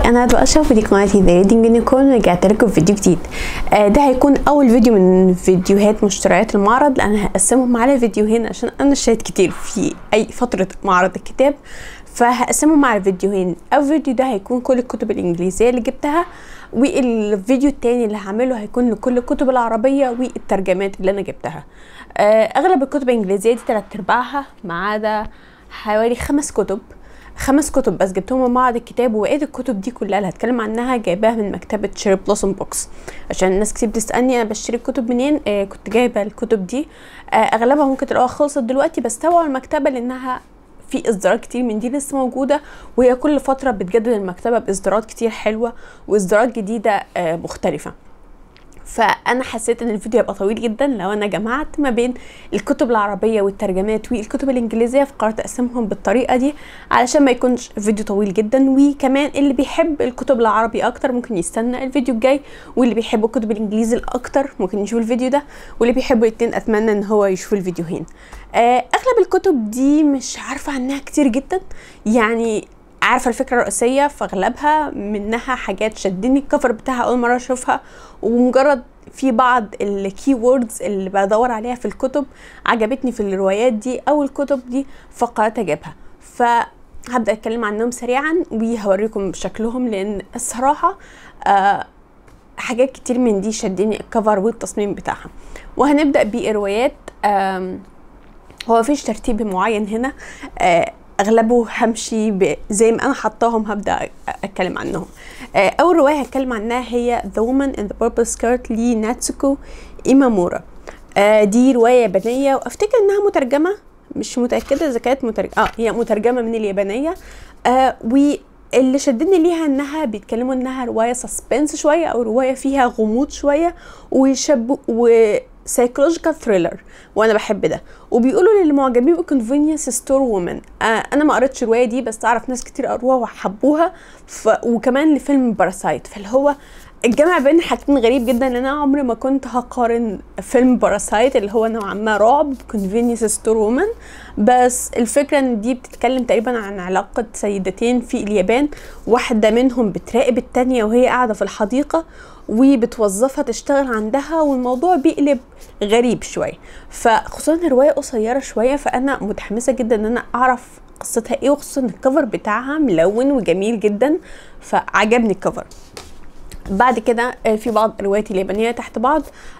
انا عدوى اشرف ودي قناتي ذا ريدنج يونيكورن رجعت لكم فيديو جديد آه ده هيكون اول فيديو من فيديوهات مشتريات المعرض لان هقسمهم على فيديوهين عشان انا اشتريت كتير في اي فتره معرض الكتاب فهقسمهم على فيديوهين اول فيديو ده هيكون كل الكتب الانجليزيه اللي جبتها والفيديو التاني اللي هعمله هيكون لكل الكتب العربيه والترجمات اللي انا جبتها آه اغلب الكتب الانجليزيه دي تلات ارباعها ما عدا حوالي خمس كتب خمس كتب بس جبتهم من معرض الكتاب وبقيه الكتب دي كلها اللي هتكلم عنها جايباها من مكتبه شيري بلوسوم بوكس عشان الناس كتير بتسالني انا بشتري الكتب منين آه كنت جايبه الكتب دي آه اغلبها ممكن تلاقوها خلصت دلوقتي بس تابعوا المكتبه لانها في اصدارات كتير من دي لسه موجوده وهي كل فتره بتجدد المكتبه باصدارات كتير حلوه واصدارات جديده آه مختلفه فانا حسيت ان الفيديو هيبقى طويل جدا لو انا جمعت ما بين الكتب العربيه والترجمات والكتب الانجليزيه فقررت اقسمهم بالطريقه دي علشان ما يكونش فيديو طويل جدا وكمان اللي بيحب الكتب العربي اكتر ممكن يستنى الفيديو الجاي واللي بيحب الكتب الانجليزي الاكتر ممكن يشوف الفيديو ده واللي بيحبوا الاتنين اتمنى ان هو يشوف الفيديوهين آه اغلب الكتب دي مش عارفه عنها كتير جدا يعني عارفه الفكره الرئيسيه فاغلبها منها حاجات شدني الكفر بتاعها اول مره اشوفها ومجرد في بعض الكي ووردز اللي بدور عليها في الكتب عجبتني في الروايات دي او الكتب دي فقررت اجيبها فهبدا اتكلم عنهم سريعا وهوريكم شكلهم لان الصراحه آه حاجات كتير من دي شدني الكفر والتصميم بتاعها وهنبدا بروايات هو مفيش ترتيب معين هنا آه اغلبه همشي زي ما انا حطاهم هبدا اتكلم عنهم اول روايه هتكلم عنها هي The Woman in the Purple Skirt لناتسوكو ايمامورا دي روايه يابانيه وافتكر انها مترجمه مش متاكده اذا كانت مترجمه اه هي مترجمه من اليابانيه آه واللي شدني ليها انها بيتكلموا انها روايه سسبنس شويه او روايه فيها غموض شويه ويشبه و سايكولوجيكال ثريلر وانا بحب ده وبيقولوا للمعجبين بكونفينينس ستور وومن آه انا ما قريتش الروايه دي بس اعرف ناس كتير قروها وحبوها ف... وكمان لفيلم باراسايت فاللي هو الجمع بين حاجتين غريب جدا لان انا عمري ما كنت هقارن فيلم باراسايت اللي هو نوعا ما رعب كونفينينس ستور وومن بس الفكره ان دي بتتكلم تقريبا عن علاقه سيدتين في اليابان واحده منهم بتراقب التانية وهي قاعده في الحديقه وبتوظفها تشتغل عندها والموضوع بيقلب غريب شويه فخصوصا الروايه قصيره شويه فانا متحمسه جدا ان انا اعرف قصتها ايه وخصوصا الكفر بتاعها ملون وجميل جدا فعجبني الكفر بعد كده في بعض الروايات اليابانيه تحت بعض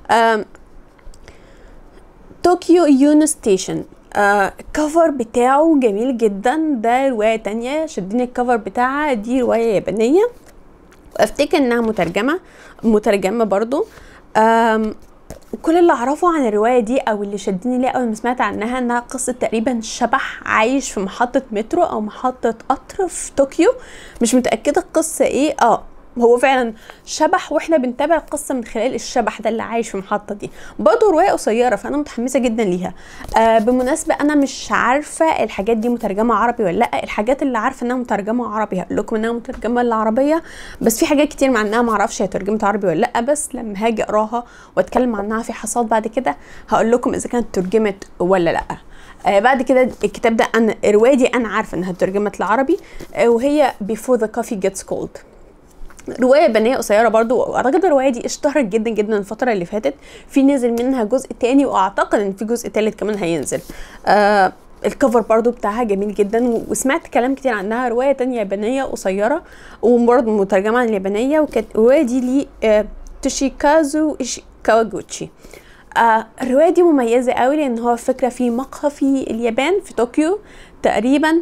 طوكيو يونو ستيشن الكفر بتاعه جميل جدا ده روايه تانية شدني الكفر بتاعها دي روايه يابانيه وافتكر انها مترجمه مترجمه برضو كل اللي اعرفه عن الروايه دي او اللي شدني ليها اول ما سمعت عنها انها قصه تقريبا شبح عايش في محطه مترو او محطه قطر في طوكيو مش متاكده القصه ايه اه هو فعلا شبح واحنا بنتابع القصه من خلال الشبح ده اللي عايش في المحطه دي برضه روايه قصيره فانا متحمسه جدا ليها آه بالمناسبه انا مش عارفه الحاجات دي مترجمه عربي ولا لا الحاجات اللي عارفه انها مترجمه عربي هقول لكم انها مترجمه للعربيه بس في حاجات كتير معناها ما اعرفش هي ترجمت عربي ولا لا بس لما هاجي اقراها واتكلم عنها في حصاد بعد كده هقول لكم اذا كانت ترجمت ولا لا آه بعد كده الكتاب ده انا الروايه دي انا عارفه انها ترجمت لعربي آه وهي Before the Coffee Gets Cold روايه يابانيه قصيره برضو واعتقد الروايه دي اشتهرت جدا جدا الفتره اللي فاتت في نزل منها جزء تاني واعتقد ان في جزء تالت كمان هينزل آه الكفر برضو بتاعها جميل جدا وسمعت كلام كتير عنها روايه تانية يابانيه قصيره وبرضه مترجمه عن اليابانيه وكانت الروايه دي لي آه توشيكازو كاواجوتشي آه الروايه دي مميزه قوي لان هو فكره في مقهى في اليابان في طوكيو تقريبا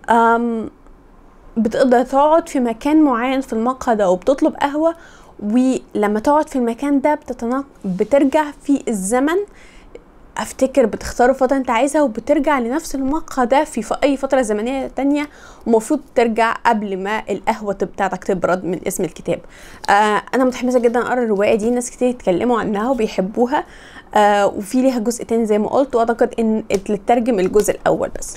بتقدر تقعد في مكان معين في المقهى ده وبتطلب قهوة ولما تقعد في المكان ده بتتنق... بترجع في الزمن افتكر بتختار الفترة انت عايزها وبترجع لنفس المقهى ده في, في اي فترة زمنية تانية ومفروض ترجع قبل ما القهوة بتاعتك تبرد من اسم الكتاب آه انا متحمسة جدا اقرا الرواية دي ناس كتير يتكلموا عنها وبيحبوها آه وفي ليها جزء تاني زي ما قلت واعتقد ان تترجم الجزء الاول بس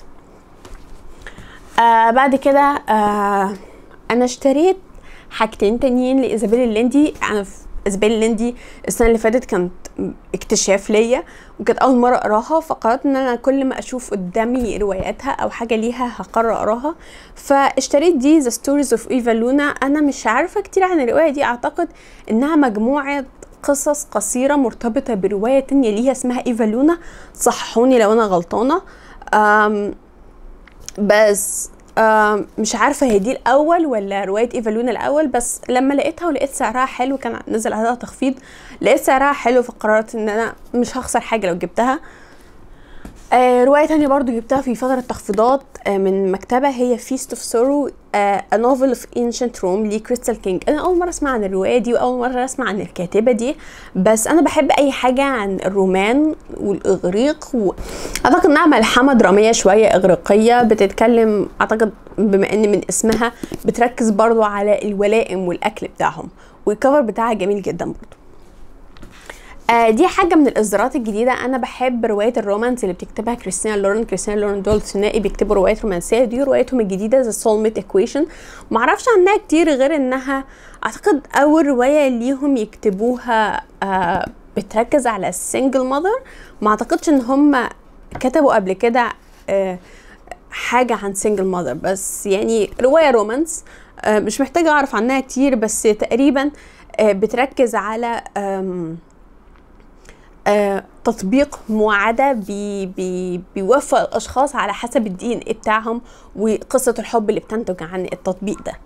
آه بعد كده آه انا اشتريت حاجتين تانيين لايزابيل الليندي انا اسبان ليندي السنه اللي فاتت كانت اكتشاف ليا وكانت اول مره اقراها فقررت ان انا كل ما اشوف قدامي رواياتها او حاجه ليها هقرر اقراها فاشتريت دي ذا ستوريز اوف ايفا لونا انا مش عارفه كتير عن الروايه دي اعتقد انها مجموعه قصص قصيرة مرتبطة برواية تانية ليها اسمها ايفا لونا صححوني لو انا غلطانة أم بس أم مش عارفة هي دي الأول ولا رواية ايفا لونا الأول بس لما لقيتها ولقيت سعرها حلو كان نزل عليها تخفيض لقيت سعرها حلو فقررت ان انا مش هخسر حاجة لو جبتها آه رواية تانية برضو جبتها في فترة تخفيضات آه من مكتبة هي Feast of Sorrow آه A Novel of Ancient Rome لكريستال كينج أنا أول مرة أسمع عن الرواية دي وأول مرة أسمع عن الكاتبة دي بس أنا بحب أي حاجة عن الرومان والإغريق وأعتقد إنها ملحمة درامية شوية إغريقية بتتكلم أعتقد بما إن من اسمها بتركز برضو على الولائم والأكل بتاعهم والكفر بتاعها جميل جدا برضو آه دي حاجة من الإصدارات الجديدة أنا بحب رواية الرومانس اللي بتكتبها كريستينا لورن كريستينا لورن دول ثنائي بيكتبوا روايات رومانسية دي روايتهم الجديدة ذا سول ميت ايكويشن معرفش عنها كتير غير إنها أعتقد أول رواية ليهم يكتبوها آه بتركز على السنجل ماذر ما أعتقدش إن هم كتبوا قبل كده آه حاجة عن سنجل ماذر بس يعني رواية رومانس آه مش محتاجة أعرف عنها كتير بس تقريبا آه بتركز على آم آه تطبيق موعدة بي بي بيوفق الأشخاص على حسب الدي ان ايه بتاعهم وقصة الحب اللي بتنتج عن التطبيق ده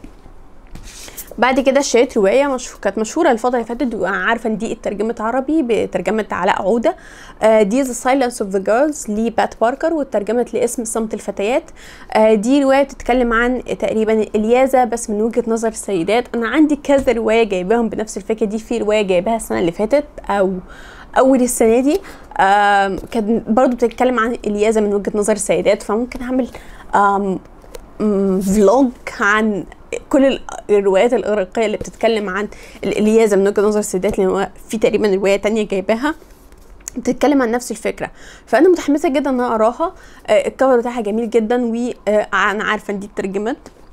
بعد كده اشتريت روايه مش... كانت مشهوره الفتره اللي فاتت وانا عارفه ان دي اترجمت عربي بترجمه علاء عوده آه دي ذا سايلنس اوف ذا جيرلز لبات باركر واترجمت لاسم صمت الفتيات آه دي روايه بتتكلم عن تقريبا الياذه بس من وجهه نظر السيدات انا عندي كذا روايه جايباهم بنفس الفكره دي في روايه جايباها السنه اللي فاتت او اول السنه دي كانت برضو بتتكلم عن الياذه من وجهه نظر السيدات فممكن اعمل فلوج عن كل الروايات الاغريقيه اللي بتتكلم عن الياذه من وجهه نظر السيدات لان في تقريبا روايه تانية جايباها بتتكلم عن نفس الفكره فانا متحمسه جدا ان انا اقراها الكفر بتاعها جميل جدا وانا عارفه ان دي اترجمت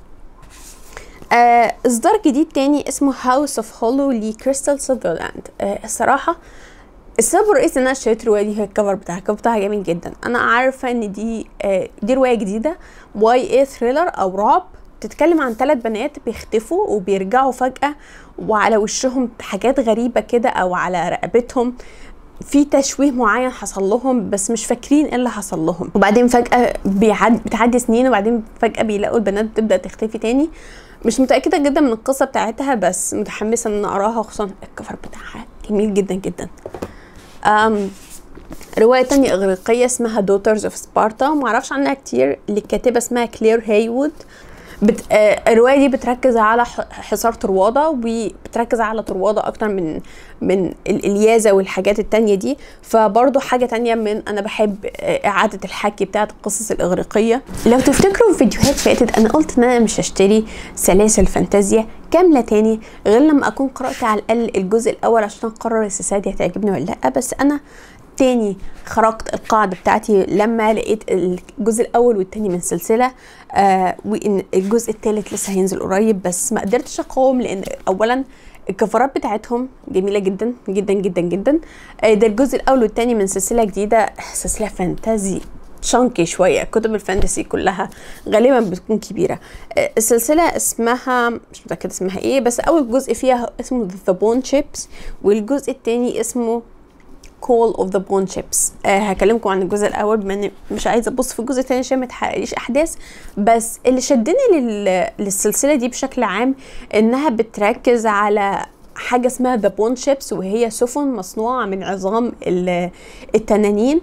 آه اصدار جديد تاني اسمه هاوس اوف هولو لكريستال سذرلاند آه الصراحه السبب الرئيسي ان انا اشتريت الروايه دي هي الكفر بتاعها الكفر بتاعها جميل جدا انا عارفه ان دي آه دي روايه جديده واي اي ثريلر او رعب بتتكلم عن ثلاث بنات بيختفوا وبيرجعوا فجاه وعلى وشهم حاجات غريبه كده او على رقبتهم في تشويه معين حصل لهم بس مش فاكرين ايه اللي حصل لهم وبعدين فجاه بيعد بتعدي سنين وبعدين فجاه بيلاقوا البنات بتبدا تختفي تاني مش متاكده جدا من القصه بتاعتها بس متحمسه ان اقراها خصوصا الكفر بتاعها جميل جدا جدا أم رواية تانية إغريقية اسمها Daughters of Sparta معرفش عنها كتير للكاتبة اسمها كلير هايوود بت... آه الرواية دي بتركز على حصار طروادة وبتركز على طروادة أكتر من من الإلياذة والحاجات التانية دي فبرضه حاجة تانية من أنا بحب آه إعادة الحكي بتاعة القصص الإغريقية لو تفتكروا في فيديوهات فاتت أنا قلت إن أنا مش هشتري سلاسل فانتازيا كاملة تاني غير لما أكون قرأت على الأقل الجزء الأول عشان أقرر السلسلة دي هتعجبني ولا لأ بس أنا تاني خرجت القاعدة بتاعتي لما لقيت الجزء الأول والتاني من سلسلة آه وإن الجزء التالت لسه هينزل قريب بس ما قدرتش أقاوم لأن أولا الكفرات بتاعتهم جميلة جدا جدا جدا جدا آه ده الجزء الأول والتاني من سلسلة جديدة سلسلة فانتازي شانكي شويه كتب الفانتسي كلها غالبا بتكون كبيره السلسله اسمها مش متاكده اسمها ايه بس اول جزء فيها اسمه ذا بون شيبس والجزء التاني اسمه كول اوف ذا بون شيبس هكلمكم عن الجزء الاول بما اني مش عايزه ابص في الجزء الثاني عشان ما تحرقليش احداث بس اللي شدني لل... للسلسله دي بشكل عام انها بتركز على حاجه اسمها ذا بون شيبس وهي سفن مصنوعه من عظام التنانين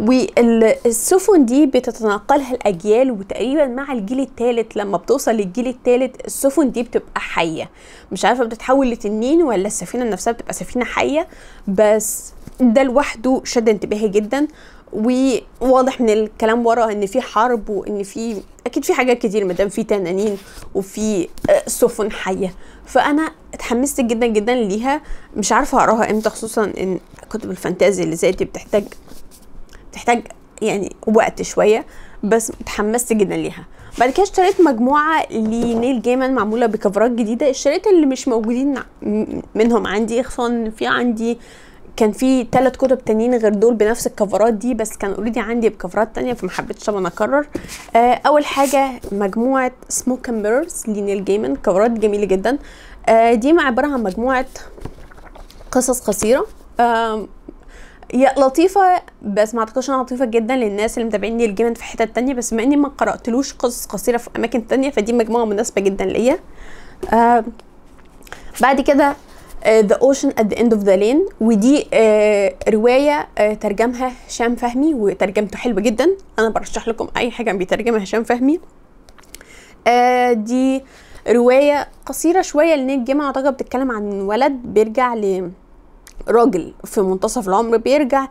والسفن دي بتتنقلها الاجيال وتقريبا مع الجيل الثالث لما بتوصل للجيل الثالث السفن دي بتبقى حيه مش عارفه بتتحول لتنين ولا السفينه نفسها بتبقى سفينه حيه بس ده لوحده شد انتباهي جدا وواضح من الكلام ورا ان في حرب وان في اكيد في حاجات كتير مادام في تنانين وفي سفن حيه فانا اتحمست جدا جدا ليها مش عارفه اقراها امتى خصوصا ان كتب الفانتازي اللي زي دي بتحتاج بتحتاج يعني وقت شويه بس اتحمست جدا ليها بعد كده اشتريت مجموعه لنيل جيمان معموله بكفرات جديده اشتريت اللي مش موجودين م- منهم عندي خصوصا إن في عندي كان في ثلاث كتب تانيين غير دول بنفس الكفرات دي بس كان اوريدي عندي بكفرات تانية فما حبيتش طبعا اكرر آه اول حاجه مجموعه سموك اند ميررز لنيل جيمان كفرات جميله جدا آه دي عباره عن مجموعه قصص قصيره آم، هي لطيفة بس ما اعتقدش انها لطيفة جدا للناس اللي متابعين نيل جيمان في حتت تانية بس بما اني ما قرأتلوش قصص قصيرة في اماكن تانية فدي مجموعة مناسبة جدا ليا آه بعد كده آه، The Ocean at the End of the Lane ودي آه رواية آه ترجمها هشام فهمي وترجمته حلوة جدا أنا برشح لكم أي حاجة بيترجمها هشام فهمي آه دي رواية قصيرة شوية لنيل جيمان أعتقد بتتكلم عن ولد بيرجع لراجل في منتصف العمر بيرجع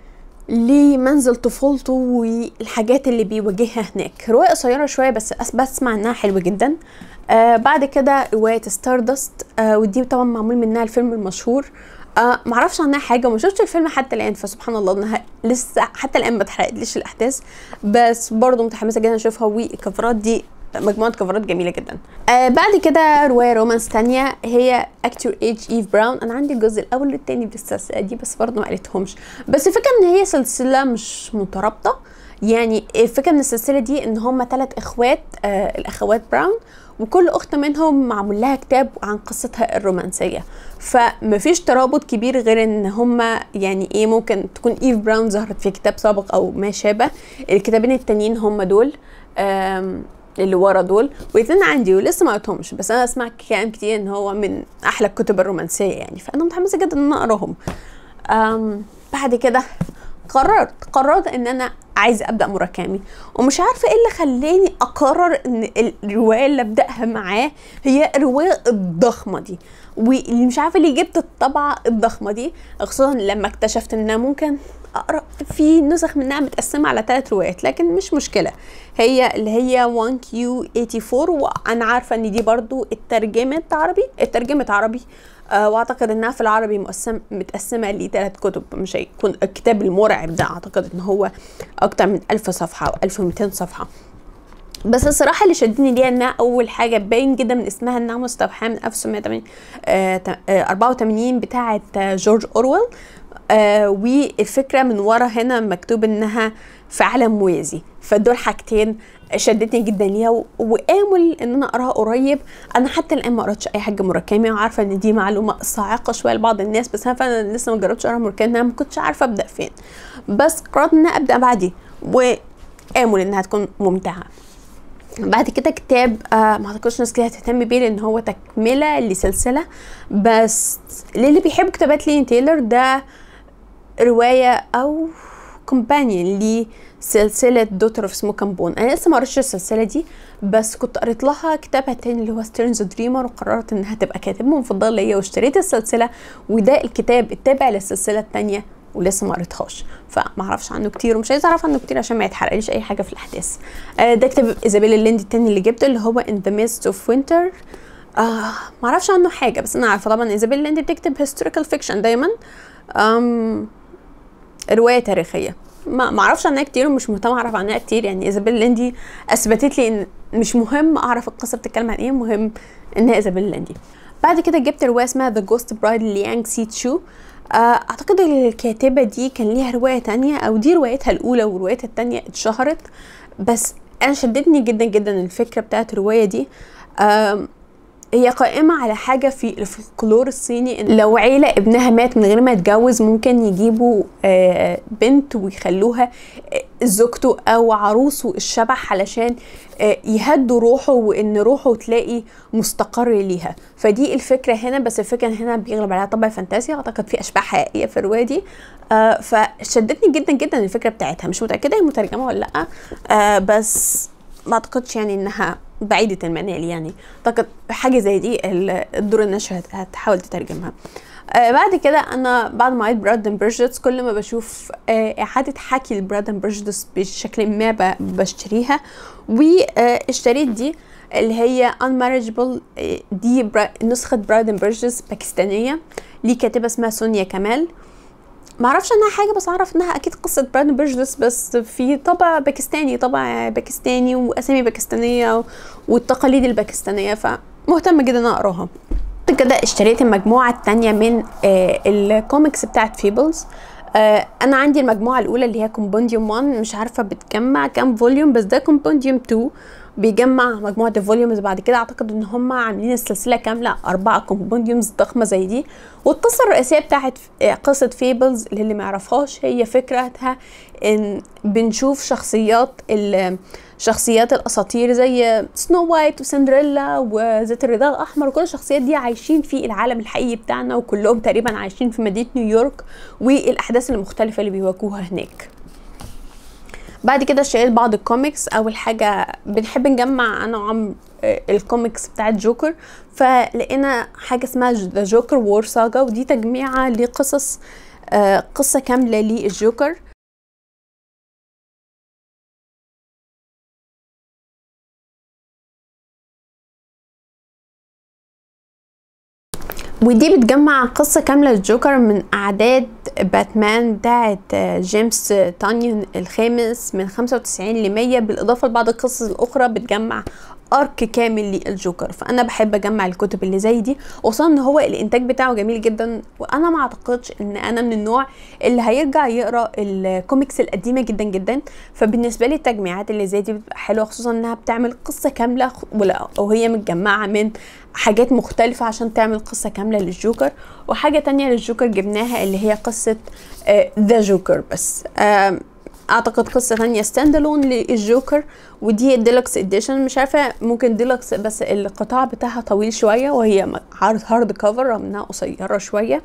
لمنزل طفولته والحاجات اللي بيواجهها هناك رواية قصيرة شوية بس أس- بسمع انها حلوة جدا آه بعد كده رواية ستاردست آه ودي طبعا معمول منها الفيلم المشهور آه معرفش عنها حاجة وما شفتش الفيلم حتى الآن فسبحان الله انها لسه حتى الآن ما اتحرقتليش الأحداث بس برضه متحمسة جدا أشوفها والكفرات دي مجموعة كفرات جميلة جدا آه بعد كده رواية رومانس تانية هي اكتور ايج ايف براون انا عندي الجزء الاول والتاني بالسلسلة دي بس برضه ما قريتهمش بس الفكرة ان هي سلسلة مش مترابطة يعني الفكرة من السلسلة دي ان هما ثلاث اخوات آه الاخوات براون وكل اخت منهم معمول لها كتاب عن قصتها الرومانسية فمفيش ترابط كبير غير ان هما يعني ايه ممكن تكون ايف براون ظهرت في كتاب سابق او ما شابه الكتابين التانيين هما دول آم، اللي ورا دول والاثنين عندي ولسه ما قريتهمش بس انا اسمع كلام كتير ان هو من احلى الكتب الرومانسيه يعني فانا متحمسه جدا ان انا اقراهم أم بعد كده قررت قررت ان انا عايزه ابدا مراكمي ومش عارفه ايه اللي خلاني اقرر ان الروايه اللي ابداها معاه هي الروايه الضخمه دي واللي مش عارفه ليه جبت الطبعه الضخمه دي خصوصا لما اكتشفت ان انا ممكن اقرا في نسخ منها متقسمه على ثلاث روايات لكن مش مشكله هي اللي هي 1 كيو 84 وانا عارفه ان دي برضو اترجمت عربي اترجمت عربي آه واعتقد انها في العربي مقسم متقسمه لثلاث كتب مش هيكون الكتاب المرعب ده اعتقد ان هو اكتر من 1000 صفحه او 1200 صفحه بس الصراحه اللي شدني ليها انها اول حاجه باين جدا من اسمها انها مستوحاه من 1984 بتاعه آه، جورج اورويل آه والفكره من ورا هنا مكتوب انها في عالم موازي فدول حاجتين شدتني جدا ليها و- وامل ان انا اقراها قريب انا حتى الان ما قراتش اي حاجه مراكمي وعارفه ان دي معلومه صاعقه شويه لبعض الناس بس انا فعلا لسه ما جربتش اقرا مراكمي انا ما كنتش عارفه ابدا فين بس قررت ان أنا ابدا بعدي وامل انها تكون ممتعه بعد كده كتاب آه ما اعتقدش ناس كتير هتهتم بيه لان هو تكمله لسلسله بس للي بيحب كتابات لين تايلر ده روايه او كومبانيون لسلسله دوتر اوف سموك اند بون انا لسه ما قريتش السلسله دي بس كنت قريت لها كتابها التاني اللي هو ستيرنز دريمر وقررت انها تبقى كاتب مفضل ليا واشتريت السلسله وده الكتاب التابع للسلسله التانيه ولسه ما قريتهاش فما اعرفش عنه كتير ومش عايزه اعرف عنه كتير عشان ما يتحرقليش اي حاجه في الاحداث آه ده كتاب ايزابيلا الليندي التاني اللي جبته اللي هو in the midst of winter آه ما اعرفش عنه حاجه بس انا عارفه طبعا ايزابيلا الليندي بتكتب historical fiction دايما أم روايه تاريخيه ما ما اعرفش عنها كتير ومش مهتمه اعرف عنها كتير يعني ايزابيل ليندي اثبتت لي ان مش مهم اعرف القصه بتتكلم عن ايه مهم انها ايزابيل ليندي بعد كده جبت روايه اسمها ذا جوست برايد ليانج سي تشو آه، اعتقد الكاتبه دي كان ليها روايه تانية او دي روايتها الاولى وروايتها التانية اتشهرت بس انا شدتني جدا جدا الفكره بتاعت الروايه دي آم، هي قائمة على حاجة في الفلكلور الصيني إن لو عيلة ابنها مات من غير ما يتجوز ممكن يجيبوا آه، بنت ويخلوها آه، زوجته أو عروسه الشبح علشان آه، يهدوا روحه وإن روحه تلاقي مستقر ليها فدي الفكرة هنا بس الفكرة هنا بيغلب عليها طبع فانتازيا أعتقد في أشباح حقيقية في الرواية دي آه، فشدتني جدا جدا الفكرة بتاعتها مش متأكدة هي مترجمة ولا لأ آه، بس ما اعتقدش يعني انها بعيدة المنال يعني اعتقد حاجة زي دي ال- الدور النشر هت- هتحاول تترجمها آه بعد كده انا بعد ما قريت برادن برجتس كل ما بشوف آه اعادة حكي لبرادن برجتس بشكل ما ب- بشتريها واشتريت دي اللي هي unmarriageable آه، دي برا نسخة برادن برجتس باكستانية لكاتبة اسمها سونيا كمال معرفش عنها حاجه بس اعرف انها اكيد قصه براند برجلس بس في طبع باكستاني طبع باكستاني واسامي باكستانيه والتقاليد الباكستانيه فمهتمه جدا اقراها كده اشتريت المجموعه الثانيه من آه الكوميكس بتاعت فيبلز آه انا عندي المجموعه الاولى اللي هي كومبونديوم 1 مش عارفه بتجمع كام فوليوم بس ده كومبونديوم 2 بيجمع مجموعه الفوليومز بعد كده اعتقد ان هم عاملين السلسله كامله اربعه كومبونديومز ضخمه زي دي والقصه الرئيسيه بتاعت قصه فيبلز اللي ما يعرفهاش هي فكرتها ان بنشوف شخصيات شخصيات الاساطير زي سنو وايت وسندريلا وذات الرداء الاحمر وكل الشخصيات دي عايشين في العالم الحقيقي بتاعنا وكلهم تقريبا عايشين في مدينه نيويورك والاحداث المختلفه اللي بيواجهوها هناك بعد كده اشتريت بعض الكوميكس اول حاجه بنحب نجمع انا وعم الكوميكس بتاعت جوكر فلقينا حاجه اسمها ذا جوكر وور ساجا ودي تجميعه لقصص قصه كامله للجوكر ودي بتجمع قصة كاملة للجوكر من أعداد باتمان بتاعت جيمس تانيون الخامس من 95 ل 100 بالإضافة لبعض القصص الأخرى بتجمع ارك كامل للجوكر فانا بحب اجمع الكتب اللي زي دي وخصوصا ان هو الانتاج بتاعه جميل جدا وانا ما اعتقدش ان انا من النوع اللي هيرجع يقرا الكوميكس القديمه جدا جدا فبالنسبه لي التجميعات اللي زي دي بتبقى حلوه خصوصا انها بتعمل قصه كامله وهي متجمعه من حاجات مختلفة عشان تعمل قصة كاملة للجوكر وحاجة تانية للجوكر جبناها اللي هي قصة ذا جوكر بس اعتقد قصه ثانيه ستاند الون للجوكر ودي ديلكس اديشن مش عارفه ممكن ديلكس بس القطاع بتاعها طويل شويه وهي عرض هارد كفر رغم انها قصيره شويه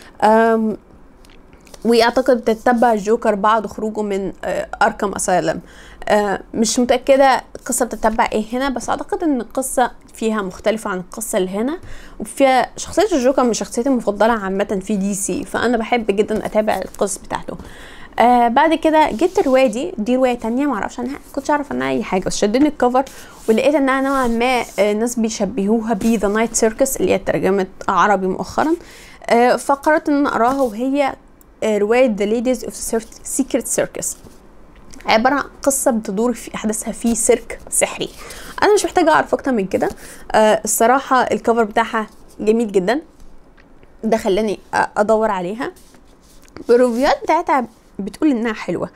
واعتقد بتتبع الجوكر بعد خروجه من اركم اسايلم مش متاكده القصه بتتبع ايه هنا بس اعتقد ان القصه فيها مختلفه عن القصه اللي هنا وفيها شخصيه الجوكر من شخصيتي المفضله عامه في دي سي فانا بحب جدا اتابع القصص بتاعته آه بعد كده جبت الروايه دي دي روايه تانية معرفش عنها كنتش اعرف عنها اي حاجه بس شدني الكفر ولقيت انها نوعا ما آه ناس بيشبهوها ب ذا نايت سيركس اللي هي اترجمت عربي مؤخرا آه فقررت ان اقراها وهي آه روايه ذا ليديز اوف سيكريت سيركس عبارة عن قصة بتدور في أحداثها في سيرك سحري أنا مش محتاجة أعرف أكتر من كده آه الصراحة الكفر بتاعها جميل جدا ده خلاني أدور عليها الريفيوهات بتاعتها بتقول انها حلوه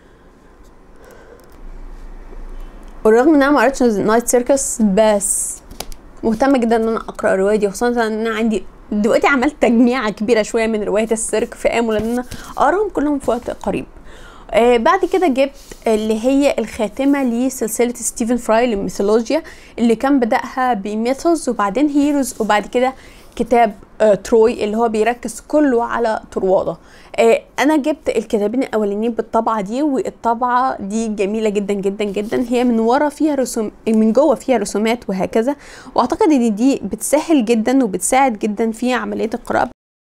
والرغم ان انا ما قريتش نايت سيركس بس مهتمه جدا ان انا اقرا الروايه دي خصوصا ان انا عندي دلوقتي عملت تجميعه كبيره شويه من روايه السيرك في امل ان انا اقراهم كلهم في وقت قريب آه بعد كده جبت اللي هي الخاتمة لسلسلة ستيفن فراي للميثولوجيا اللي كان بدأها بميثوز وبعدين هيروز وبعد كده كتاب آه تروي اللي هو بيركز كله على طروادة آه انا جبت الكتابين الاولانيين بالطبعه دي والطبعه دي جميله جدا جدا جدا هي من ورا فيها رسوم من جوه فيها رسومات وهكذا واعتقد ان دي بتسهل جدا وبتساعد جدا في عمليه القراءه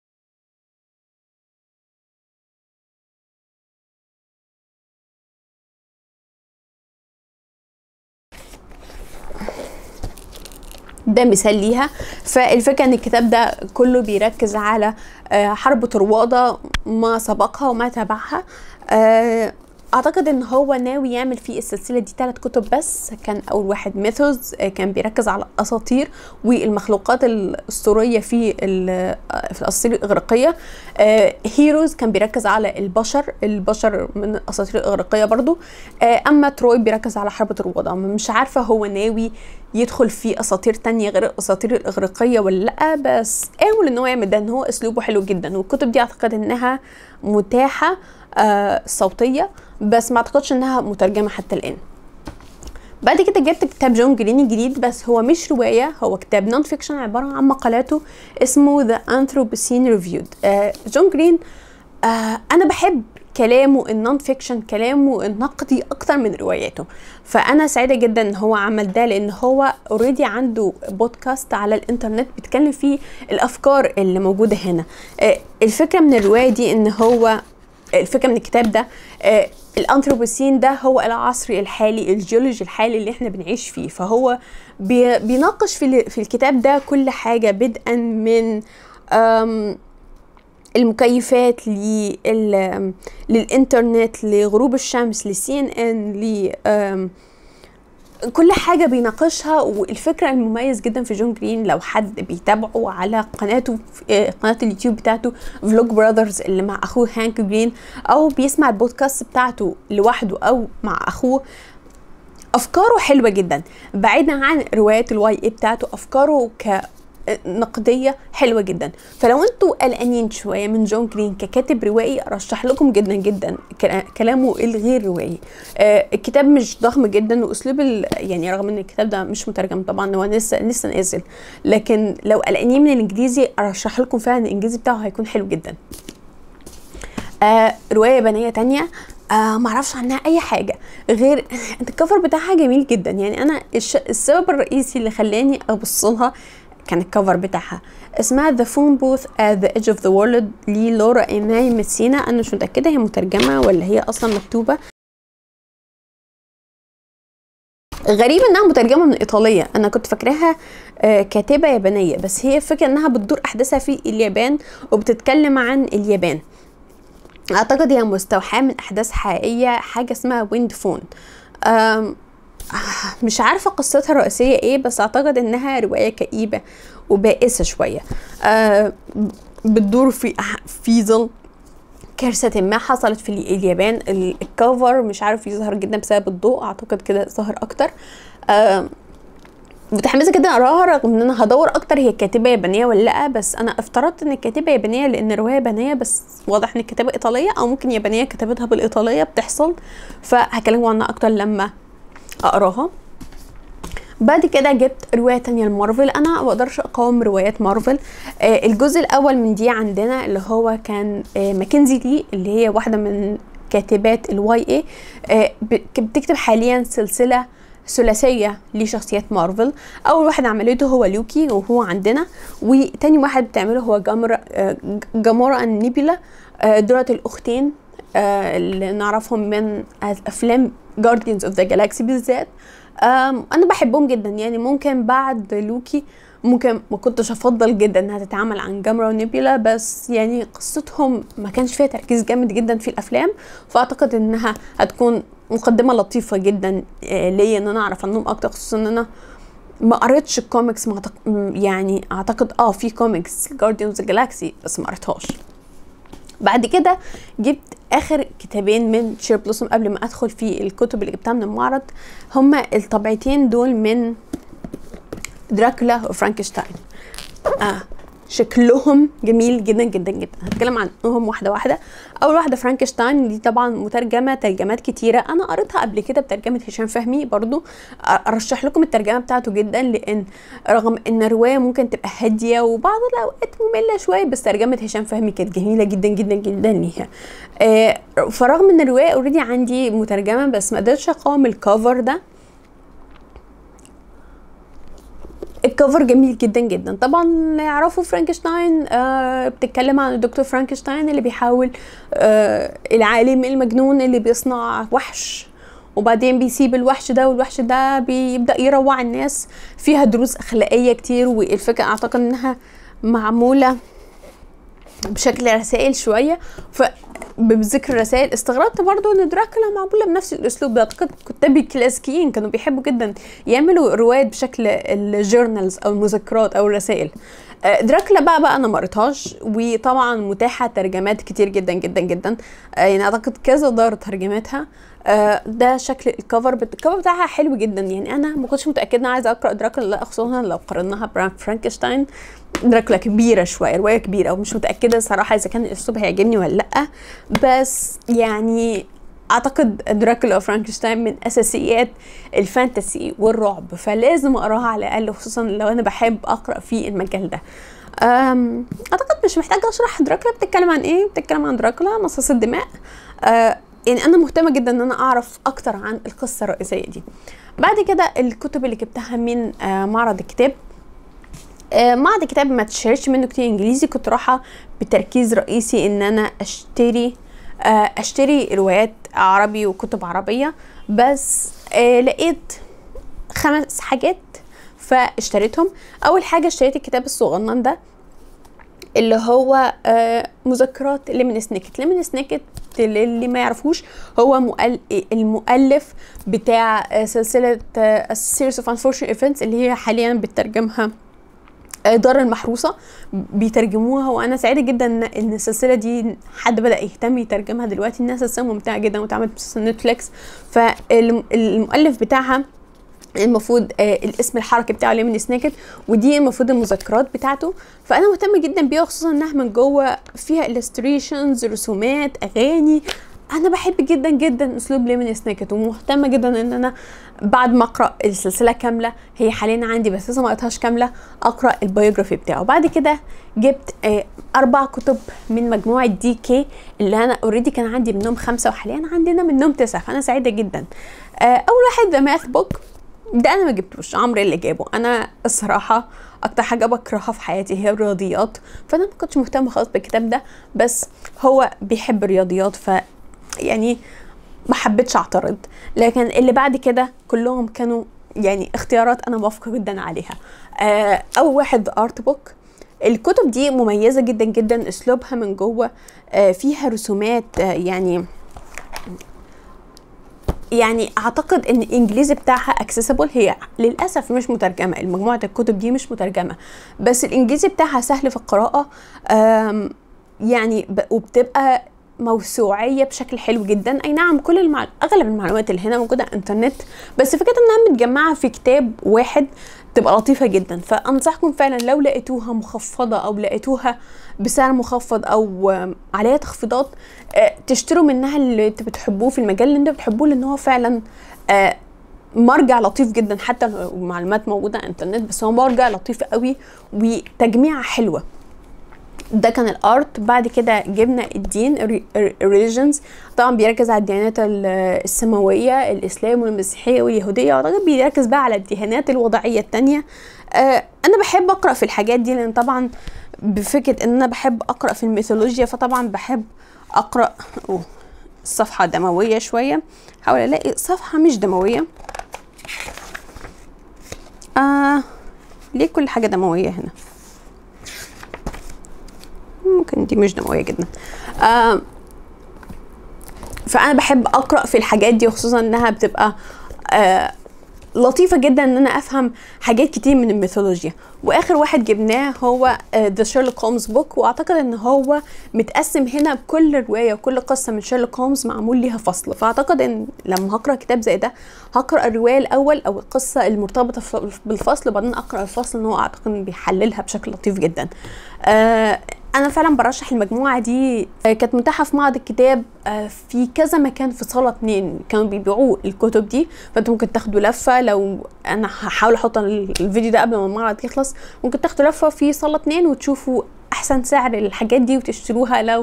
ده مثال ليها فالفكره ان الكتاب ده كله بيركز على حرب طروادة ما سبقها وما تبعها اعتقد ان هو ناوي يعمل في السلسله دي ثلاث كتب بس كان اول واحد ميثوز كان بيركز على الاساطير والمخلوقات الاسطوريه في في الاساطير الاغريقيه هيروز كان بيركز على البشر البشر من الاساطير الاغريقيه برضو اما تروي بيركز على حرب طروادة مش عارفه هو ناوي يدخل في اساطير تانية غير الاساطير الاغريقيه ولا لا بس حاول ان هو يعمل ده ان هو اسلوبه حلو جدا والكتب دي اعتقد انها متاحه آه صوتيه بس ما اعتقدش انها مترجمه حتى الان بعد كده جبت كتاب جون جرين الجديد بس هو مش روايه هو كتاب نون فيكشن عباره عن مقالاته اسمه ذا انثروبوسين ريفيود آه جون جرين آه انا بحب كلامه النون فيكشن كلامه النقدي اكتر من رواياته فانا سعيده جدا ان هو عمل ده لان هو اوريدي عنده بودكاست على الانترنت بيتكلم فيه الافكار اللي موجوده هنا آه الفكره من الروايه دي ان هو الفكره من الكتاب ده آه الانثروبوسين ده هو العصر الحالي الجيولوجي الحالي اللي احنا بنعيش فيه فهو بي بيناقش في, في الكتاب ده كل حاجه بدءا من المكيفات لل... للانترنت لغروب الشمس لسي ان ان ل آم، كل حاجة بيناقشها والفكرة المميز جدا في جون جرين لو حد بيتابعه على قناته آه، قناة اليوتيوب بتاعته فلوج براذرز اللي مع أخوه هانك جرين أو بيسمع البودكاست بتاعته لوحده أو مع أخوه افكاره حلوه جدا بعيدا عن روايات الواي اي بتاعته افكاره ك نقدية حلوة جدا فلو انتوا قلقانين شوية من جون جرين ككاتب روائي ارشح لكم جدا جدا كلا- كلامه الغير روائي آه الكتاب مش ضخم جدا واسلوب ال- يعني رغم ان الكتاب ده مش مترجم طبعا هو لسه لسه نازل لكن لو قلقانين من الانجليزي ارشح لكم فعلا الانجليزي بتاعه هيكون حلو جدا آه رواية يابانية تانية آه معرفش عنها أي حاجة غير الكفر بتاعها جميل جدا يعني أنا الش... السبب الرئيسي اللي خلاني أبص لها كان الكفر بتاعها اسمها The Phone Booth at the Edge of the World للورا إيماي ميسينا أنا مش متأكدة هي مترجمة ولا هي أصلا مكتوبة غريب انها مترجمه من ايطاليه انا كنت فاكراها آه، كاتبه يابانيه بس هي الفكره انها بتدور احداثها في اليابان وبتتكلم عن اليابان اعتقد هي مستوحاه من احداث حقيقيه حاجه اسمها ويند فون أم، آه، مش عارفه قصتها الرئيسيه ايه بس اعتقد انها روايه كئيبه وبائسه شويه أه، بتدور في أح- في ظل كارثة ما حصلت في اليابان ال- الكفر مش عارف يظهر جدا بسبب الضوء اعتقد كده ظهر اكتر أه متحمسه جدا اقراها رغم ان انا هدور اكتر هي كاتبه يابانيه ولا لا بس انا افترضت ان الكاتبه يابانيه لان الروايه يابانيه بس واضح ان الكاتبه ايطاليه او ممكن يابانيه كتبتها بالايطاليه بتحصل فهكلمكم عنها اكتر لما اقراها بعد كده جبت رواية تانية لمارفل أنا ما بقدرش أقاوم روايات مارفل آه الجزء الأول من دي عندنا اللي هو كان آه ماكنزي لي اللي هي واحدة من كاتبات الواي اي آه ب- بتكتب حاليا سلسلة ثلاثية لشخصيات مارفل أول واحد عملته هو لوكي وهو عندنا وتاني واحد بتعمله هو جامورا آه جامورا النيبيلا آه دولت الأختين آه اللي نعرفهم من أفلام Guardians of the Galaxy بالذات أم، انا بحبهم جدا يعني ممكن بعد لوكي ممكن ما كنتش افضل جدا انها تتعامل عن جامرا ونيبيولا بس يعني قصتهم ما كانش فيها تركيز جامد جدا في الافلام فاعتقد انها هتكون مقدمه لطيفه جدا آه، ليا ان انا اعرف عنهم اكتر خصوصا ان انا ما قريتش الكوميكس ما أعتق- م- يعني اعتقد اه في كوميكس جارديانز جالاكسي بس ما قريتهاش بعد كده جبت اخر كتابين من شير بلوسوم قبل ما ادخل في الكتب اللي جبتها من المعرض هما الطبعتين دول من دراكولا وفرانكشتاين آه شكلهم جميل جدا جدا جدا هتكلم عنهم واحده واحده اول واحده فرانكشتاين دي طبعا مترجمه ترجمات كتيره انا قريتها قبل كده بترجمه هشام فهمي برضو ارشح لكم الترجمه بتاعته جدا لان رغم ان الروايه ممكن تبقى هاديه وبعض الاوقات ممله شويه بس ترجمه هشام فهمي كانت جميله جدا جدا جدا ليها آه فرغم ان الروايه اوريدي عندي مترجمه بس ما قدرتش اقاوم الكفر ده الكفر جميل جدا جدا طبعا يعرفوا فرانكشتاين آه بتتكلم عن الدكتور فرانكشتاين اللي بيحاول آه العالم المجنون اللي بيصنع وحش وبعدين بيسيب الوحش ده والوحش ده بيبدا يروع الناس فيها دروس اخلاقيه كتير والفكره اعتقد انها معموله بشكل رسائل شويه ف بذكر الرسائل استغربت برضو ان دراكولا معموله بنفس الاسلوب ده اعتقد كتاب الكلاسيكيين كانوا بيحبوا جدا يعملوا روايات بشكل الجورنالز او المذكرات او الرسائل آه، دراكولا بقى بقى انا ما قريتهاش وطبعا متاحه ترجمات كتير جدا جدا جدا آه، يعني اعتقد كذا دار ترجمتها آه، ده شكل الكفر بت... الكفر بتاعها حلو جدا يعني انا ما كنتش متاكده ان انا عايزه اقرا دراكولا لا خصوصا لو قارناها بفرانكشتاين دراكولا كبيره شويه روايه كبيره ومش متاكده صراحه اذا كان الاسلوب هيعجبني ولا لا بس يعني اعتقد دراكولا وفرانكشتاين من اساسيات الفانتسي والرعب فلازم اقراها على الاقل خصوصا لو انا بحب اقرا في المجال ده أم، اعتقد مش محتاجه اشرح دراكولا بتتكلم عن ايه بتتكلم عن دراكولا مصاص الدماء أه يعني انا مهتمه جدا ان انا اعرف اكتر عن القصه الرئيسيه دي بعد كده الكتب اللي جبتها من آه، معرض الكتاب آه، معرض الكتاب ما تشتريش منه كتير انجليزي كنت رايحه بتركيز رئيسي ان انا اشتري آه، اشتري روايات عربي وكتب عربيه بس آه، لقيت خمس حاجات فاشتريتهم اول حاجه اشتريت الكتاب الصغنن ده اللي هو آه مذكرات ليمون سنيكت ليمون سنيكت اللي ما يعرفوش هو مؤل... المؤلف بتاع آه سلسله آه series of unfortunate events اللي هي حاليا بترجمها دار المحروسة بيترجموها وانا سعيدة جدا ان السلسلة دي حد بدأ يهتم يترجمها دلوقتي الناس سلسلة ممتعة جدا واتعملت مسلسل نتفليكس فالمؤلف بتاعها المفروض آه الاسم الحركي بتاعه ليمون سنيكت ودي المفروض المذكرات بتاعته فانا مهتمه جدا بيها خصوصا انها من جوه فيها illustrations رسومات اغاني انا بحب جدا جدا اسلوب ليمون سنيكت ومهتمه جدا ان انا بعد ما اقرا السلسله كامله هي حاليا عندي بس لسه ما قريتهاش كامله اقرا البيوجرافي بتاعه بعد كده جبت آه اربع كتب من مجموعه دي كي اللي انا اوريدي كان عندي منهم خمسه وحاليا عندنا منهم تسعه فانا سعيده جدا آه اول واحد ذا ماث بوك ده انا ما جبتوش عمرو اللي جابه انا الصراحه اكتر حاجه بكرهها في حياتي هي الرياضيات فانا ما كنتش مهتمه خالص بالكتاب ده بس هو بيحب الرياضيات ف يعني ما حبيتش اعترض لكن اللي بعد كده كلهم كانوا يعني اختيارات انا موافقه جدا عليها آه اول واحد ارت بوك الكتب دي مميزه جدا جدا اسلوبها من جوه آه فيها رسومات آه يعني يعني اعتقد ان الانجليزي بتاعها اكسسبل هي للاسف مش مترجمه المجموعه الكتب دي مش مترجمه بس الانجليزي بتاعها سهل في القراءه يعني وبتبقى موسوعيه بشكل حلو جدا اي نعم كل المع... اغلب المعلومات اللي هنا موجوده على الانترنت بس فكره انها متجمعه في كتاب واحد تبقى لطيفه جدا فانصحكم فعلا لو لقيتوها مخفضه او لقيتوها بسعر مخفض او عليها تخفيضات تشتروا منها اللي انتوا بتحبوه في المجال اللي انتوا بتحبوه لان هو فعلا مرجع لطيف جدا حتى لو المعلومات موجوده على الانترنت بس هو مرجع لطيف قوي وتجميعه حلوه ده كان الارت بعد كده جبنا الدين الريليجنز طبعا بيركز على الديانات السماويه الاسلام والمسيحيه واليهوديه واعتقد بيركز بقى على الديانات الوضعيه التانية آه انا بحب اقرا في الحاجات دي لان طبعا بفكره ان انا بحب اقرا في الميثولوجيا فطبعا بحب اقرا أوه الصفحه دمويه شويه حاول الاقي صفحه مش دمويه آه ليه كل حاجه دمويه هنا ممكن دي مش دمويه جدا آه فانا بحب اقرا في الحاجات دي خصوصا انها بتبقى آه لطيفه جدا ان انا افهم حاجات كتير من الميثولوجيا واخر واحد جبناه هو ذا شيرلوك هولمز بوك واعتقد ان هو متقسم هنا بكل روايه وكل قصه من شيرلوك هولمز معمول ليها فصل فاعتقد ان لما هقرا كتاب زي ده هقرا الروايه الاول او القصه المرتبطه بالفصل وبعدين اقرا الفصل ان هو اعتقد انه بيحللها بشكل لطيف جدا آه انا فعلا برشح المجموعه دي كانت متاحه في معرض الكتاب في كذا مكان في صاله اتنين كانوا بيبيعوا الكتب دي فانتوا ممكن تاخدوا لفه لو انا هحاول احط الفيديو ده قبل ما المعرض يخلص ممكن تاخدوا لفه في صاله اتنين وتشوفوا احسن سعر للحاجات دي وتشتروها لو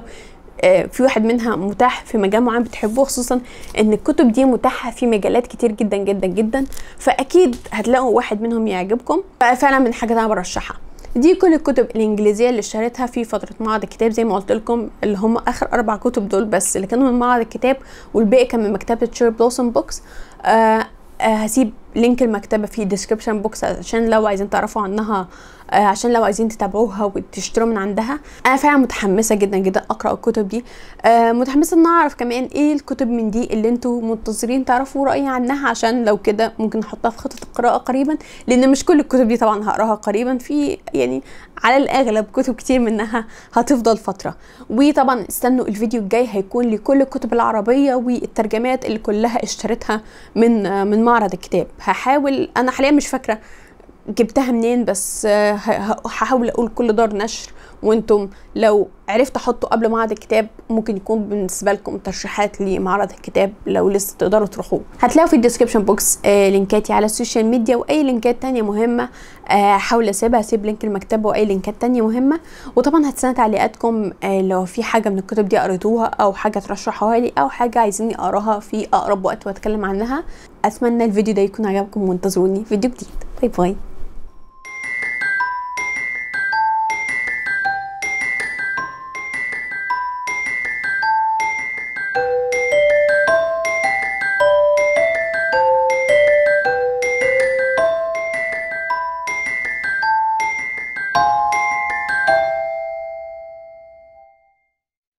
في واحد منها متاح في مجال معين بتحبوه خصوصا ان الكتب دي متاحه في مجالات كتير جدا جدا جدا فاكيد هتلاقوا واحد منهم يعجبكم فعلا من حاجات انا برشحها دي كل الكتب الانجليزيه اللي اشتريتها في فتره معرض الكتاب زي ما قلت لكم اللي هم اخر اربع كتب دول بس اللي كانوا من معرض الكتاب والباقي كان من مكتبه شير بلوسم بوكس آه آه هسيب لينك المكتبه في الديسكربشن بوكس عشان لو عايزين تعرفوا عنها آه عشان لو عايزين تتابعوها وتشتروا من عندها انا فعلا متحمسه جدا جدا اقرا الكتب دي آه متحمسه ان اعرف كمان ايه الكتب من دي اللي انتوا منتظرين تعرفوا رايي عنها عشان لو كده ممكن احطها في خطه القراءه قريبا لان مش كل الكتب دي طبعا هقراها قريبا في يعني على الاغلب كتب كتير منها هتفضل فتره وطبعا استنوا الفيديو الجاي هيكون لكل الكتب العربيه والترجمات اللي كلها اشتريتها من آه من معرض الكتاب هحاول انا حاليا مش فاكره جبتها منين بس هحاول اقول كل دار نشر وانتم لو عرفت احطه قبل معرض الكتاب ممكن يكون بالنسبه لكم ترشيحات لمعرض الكتاب لو لسه تقدروا تروحوه هتلاقوا في الديسكربشن بوكس آه لينكاتي على السوشيال ميديا واي لينكات تانية مهمه هحاول آه اسيبها اسيب لينك المكتبه واي لينكات تانية مهمه وطبعا هتستنى تعليقاتكم آه لو في حاجه من الكتب دي قريتوها او حاجه ترشحوها لي او حاجه عايزيني اقراها في اقرب وقت واتكلم عنها اتمنى الفيديو ده يكون عجبكم وانتظروني فيديو جديد باي باي